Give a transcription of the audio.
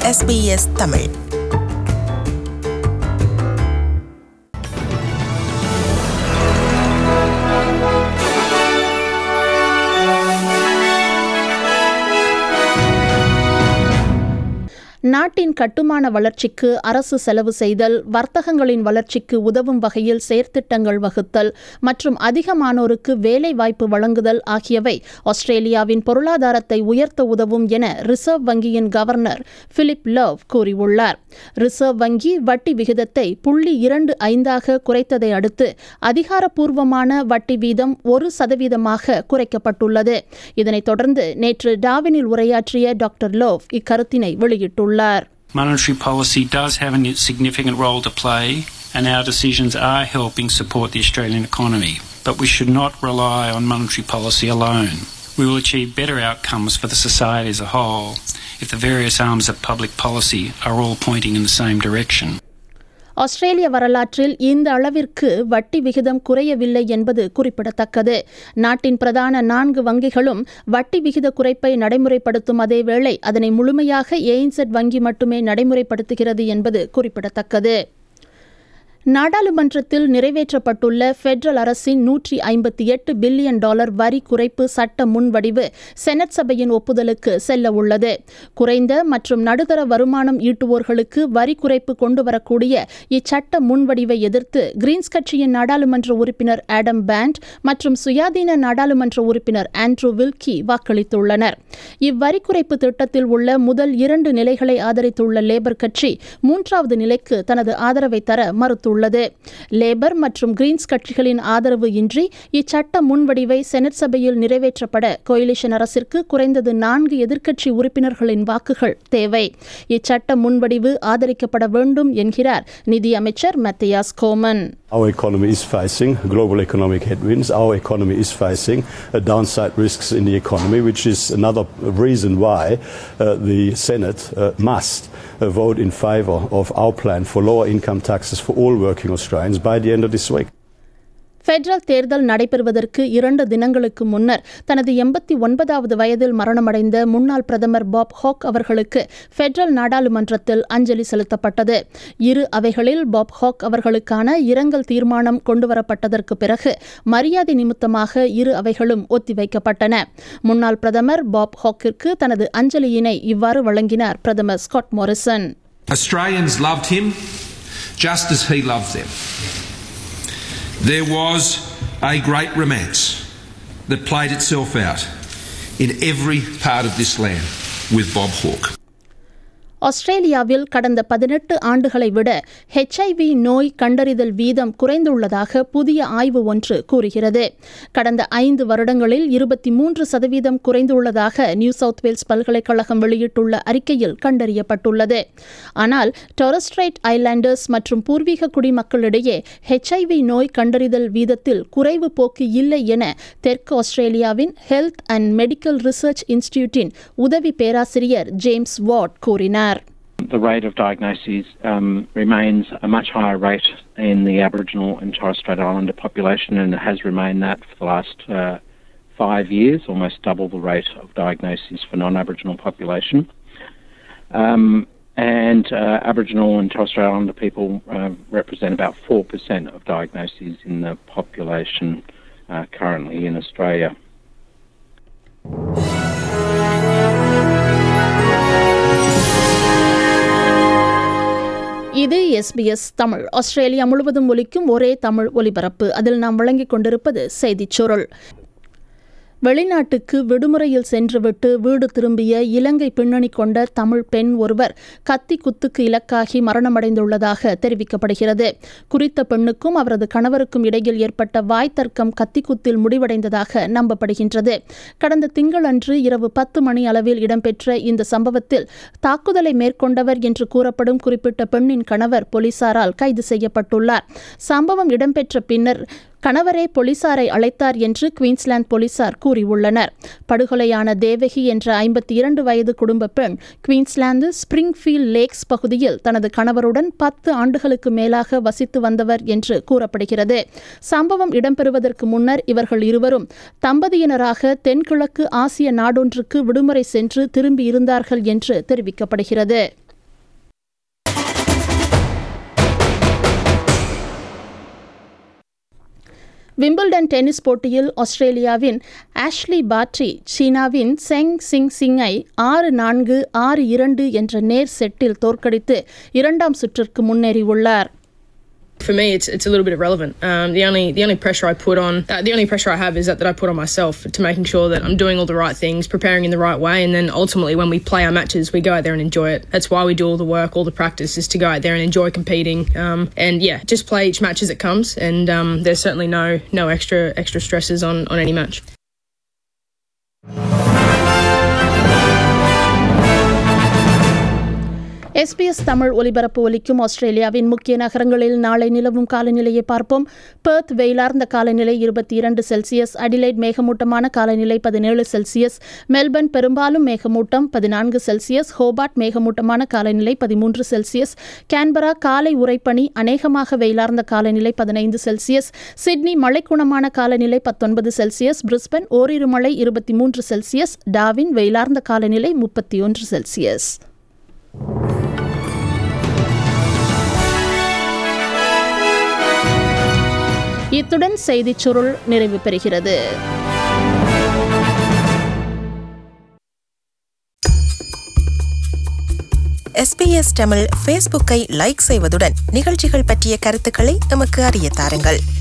SBS Tamil நாட்டின் கட்டுமான வளர்ச்சிக்கு அரசு செலவு செய்தல் வர்த்தகங்களின் வளர்ச்சிக்கு உதவும் வகையில் செயற்திட்டங்கள் வகுத்தல் மற்றும் அதிகமானோருக்கு வேலை வாய்ப்பு வழங்குதல் ஆகியவை ஆஸ்திரேலியாவின் பொருளாதாரத்தை உயர்த்த உதவும் என ரிசர்வ் வங்கியின் கவர்னர் பிலிப் லவ் கூறியுள்ளார் ரிசர்வ் வங்கி வட்டி விகிதத்தை புள்ளி இரண்டு ஐந்தாக குறைத்ததை அடுத்து அதிகாரப்பூர்வமான வட்டி வீதம் ஒரு சதவீதமாக குறைக்கப்பட்டுள்ளது இதனைத் தொடர்ந்து நேற்று டாவினில் உரையாற்றிய டாக்டர் லோவ் இக்கருத்தினை வெளியிட்டுள்ளார் Monetary policy does have a significant role to play, and our decisions are helping support the Australian economy. But we should not rely on monetary policy alone. We will achieve better outcomes for the society as a whole if the various arms of public policy are all pointing in the same direction. ஆஸ்திரேலிய வரலாற்றில் இந்த அளவிற்கு வட்டி விகிதம் குறையவில்லை என்பது குறிப்பிடத்தக்கது நாட்டின் பிரதான நான்கு வங்கிகளும் வட்டி விகித குறைப்பை நடைமுறைப்படுத்தும் அதேவேளை அதனை முழுமையாக ஏஇன்செட் வங்கி மட்டுமே நடைமுறைப்படுத்துகிறது என்பது குறிப்பிடத்தக்கது நாடாளுமன்றத்தில் நிறைவேற்றப்பட்டுள்ள பெடரல் அரசின் நூற்றி ஐம்பத்தி எட்டு பில்லியன் டாலர் வரி குறைப்பு சட்ட முன்வடிவு செனட் சபையின் ஒப்புதலுக்கு செல்ல உள்ளது குறைந்த மற்றும் நடுத்தர வருமானம் ஈட்டுவோர்களுக்கு வரி குறைப்பு கொண்டுவரக்கூடிய இச்சட்ட முன்வடிவை எதிர்த்து கிரீன்ஸ் கட்சியின் நாடாளுமன்ற உறுப்பினர் ஆடம் பேண்ட் மற்றும் சுயாதீன நாடாளுமன்ற உறுப்பினர் ஆண்ட்ரூ வில்கி வாக்களித்துள்ளனர் இவ்வரி குறைப்பு திட்டத்தில் உள்ள முதல் இரண்டு நிலைகளை ஆதரித்துள்ள லேபர் கட்சி மூன்றாவது நிலைக்கு தனது ஆதரவை தர மறுத்துள்ளது உள்ளது லேபர் மற்றும் கிரீன்ஸ் கட்சிகளின் ஆதரவு இன்றி இச்சட்ட முன்வடிவை செனட் சபையில் நிறைவேற்றப்பட கொயிலிஷன் அரசிற்கு குறைந்தது நான்கு எதிர்க்கட்சி உறுப்பினர்களின் வாக்குகள் தேவை இச்சட்ட முன்வடிவு ஆதரிக்கப்பட வேண்டும் என்கிறார் நிதி அமைச்சர் Mathias Cormann Our economy is facing global economic headwinds. Our economy is facing uh, downside risks in the economy, which is another reason why uh, the Senate uh, must uh, vote in favour of our plan for lower income taxes for all working Australians by the end of this week. Federal தேர்தல் நடைபெறுவதற்கு இரண்டு தினங்களுக்கு முன்னர் தனது எண்பத்தி ஒன்பதாவது வயதில் மரணமடைந்த முன்னாள் பிரதமர் பாப் ஹாக் அவர்களுக்கு பெடரல் நாடாளுமன்றத்தில் அஞ்சலி செலுத்தப்பட்டது இரு அவைகளில் பாப் ஹாக் அவர்களுக்கான இரங்கல் தீர்மானம் கொண்டுவரப்பட்டதற்கு பிறகு மரியாதை நிமித்தமாக இரு அவைகளும் ஒத்திவைக்கப்பட்டன முன்னாள் பிரதமர் பாப் ஹாக்கிற்கு தனது அஞ்சலியினை இவ்வாறு வழங்கினார் பிரதமர் Scott Morrison Australians loved him just as he loved them. There was a great romance that played itself out in every part of this land with Bob Hawke. ஆஸ்திரேலியாவில் கடந்த பதினெட்டு ஆண்டுகளை விட ஹெச்ஐவி நோய் கண்டறிதல் வீதம் குறைந்துள்ளதாக புதிய ஆய்வு ஒன்று கூறுகிறது கடந்த ஐந்து வருடங்களில் இருபத்தி மூன்று சதவீதம் குறைந்துள்ளதாக நியூ சவுத் வேல்ஸ் பல்கலைக்கழகம் வெளியிட்டுள்ள அறிக்கையில் கண்டறியப்பட்டுள்ளது ஆனால் டொரஸ்ட்ரைட் ஐலாண்டர்ஸ் மற்றும் பூர்வீக குடிமக்களிடையே ஹெச்ஐவி நோய் கண்டறிதல் வீதத்தில் குறைவு போக்கு இல்லை என தெற்கு ஆஸ்திரேலியாவின் ஹெல்த் அண்ட் மெடிக்கல் ரிசர்ச் இன்ஸ்டிடியூட்டின் உதவி பேராசிரியர் ஜேம்ஸ் வாட் கூறினார் The rate of diagnosis um, remains a much higher rate in the Aboriginal and Torres Strait Islander population, and it has remained that for the last uh, five years, almost double the rate of diagnosis for non-Aboriginal population. Um, and uh, Aboriginal and Torres Strait Islander people uh, represent about 4% of diagnoses in the population uh, currently in Australia. இது SBS Tamil Australia முழுவதும் ஒலிக்கும் ஒரே தமிழ் ஒலிபரப்பு அதில் நாம் வழங்கிக் கொண்டிருப்பது செய்திச் சுருள் வெளிநாட்டுக்கு விடுமுறையில் சென்றுவிட்டு வீடு திரும்பிய இலங்கை பின்னணி கொண்ட தமிழ் பெண் ஒருவர் கத்தி குத்துக்கு இலக்காகி மரணமடைந்துள்ளதாக தெரிவிக்கப்படுகிறது குறித்த பெண்ணுக்கும் அவரது கணவருக்கும் இடையில் ஏற்பட்ட வாய் தர்க்கம் கத்தி குத்தில் முடிவடைந்ததாக நம்பப்படுகின்றது கடந்த திங்களன்று இரவு பத்து மணி அளவில் இடம்பெற்ற இந்த சம்பவத்தில் தாக்குதலை மேற்கொண்டவர் என்று கூறப்படும் குறிப்பிட்ட பெண்ணின் கணவர் போலீசாரால் கைது செய்யப்பட்டுள்ளார் சம்பவம் இடம்பெற்ற பின்னர் கணவரே போலீசாரை அழைத்தார் என்று குயின்ஸ்லாந்து போலீசார் கூறியுள்ளனர் படுகொலையான தேவகி என்ற ஐம்பத்தி இரண்டு வயது குடும்ப பெண் குயின்ஸ்லாந்து ஸ்பிரிங்ஃபீல்ட் லேக்ஸ் பகுதியில் தனது கணவருடன் பத்து ஆண்டுகளுக்கு மேலாக வசித்து வந்தவர் என்று கூறப்படுகிறது சம்பவம் இடம்பெறுவதற்கு முன்னர் இவர்கள் இருவரும் தம்பதியினராக தென்கிழக்கு ஆசிய நாடொன்றுக்கு விடுமுறை சென்று திரும்பி இருந்தார்கள் என்று தெரிவிக்கப்படுகிறது விம்பிள்டன் டென்னிஸ் போட்டியில் ஆஸ்திரேலியாவின் ஆஷ்லி பாட்ரி சீனாவின் செங் சிங் சிங்கை ஆறு நான்கு ஆறு இரண்டு என்ற நேர் செட்டில் தோற்கடித்து இரண்டாம் சுற்றிற்கு முன்னேறியுள்ளார் For me, it's it's a little bit irrelevant. Um, the only the only pressure I put on uh, the only pressure I have is that, that I put on myself to making sure that I'm doing all the right things, preparing in the right way, and then ultimately when we play our matches, we go out there and enjoy it. That's why we do all the work, all the practice is to go out there and enjoy competing. Um, and yeah, just play each match as it comes, and um, there's certainly no no extra extra stresses on on any match. SBS Tamil ஒலிபரப்பு ஒலிக்கும் ஆஸ்திரேலியாவின் முக்கிய நகரங்களில் நாளை நிலவும் காலநிலையை பார்ப்போம் Perth வெயிலார்ந்த காலநிலை இருபத்தி இரண்டு செல்சியஸ் அடிலைட் மேகமூட்டமான காலநிலை பதினேழு செல்சியஸ் மெல்பர்ன் பெரும்பாலும் மேகமூட்டம் பதினான்கு செல்சியஸ் ஹோபார்ட் மேகமூட்டமான காலநிலை பதிமூன்று செல்சியஸ் கேன்பரா காலை உரைப்பனி அநேகமாக வெயிலார்ந்த காலநிலை பதினைந்து செல்சியஸ் சிட்னி மழைக்குணமான காலநிலை பத்தொன்பது செல்சியஸ் பிரிஸ்பன் ஓரிரு மழை இருபத்தி மூன்று செல்சியஸ் டாவின் வெயிலார்ந்த காலநிலை முப்பத்தி ஒன்று செல்சியஸ் இத்துடன் செய்திச் சுருள் நிறைவு பெறுகிறது எஸ்பிஎஸ் தமிழ் ஃபேஸ்புக்கை லைக் செய்வதுடன் நிகழ்ச்சிகள் பற்றிய கருத்துக்களை எமக்கு அறிய தாருங்கள்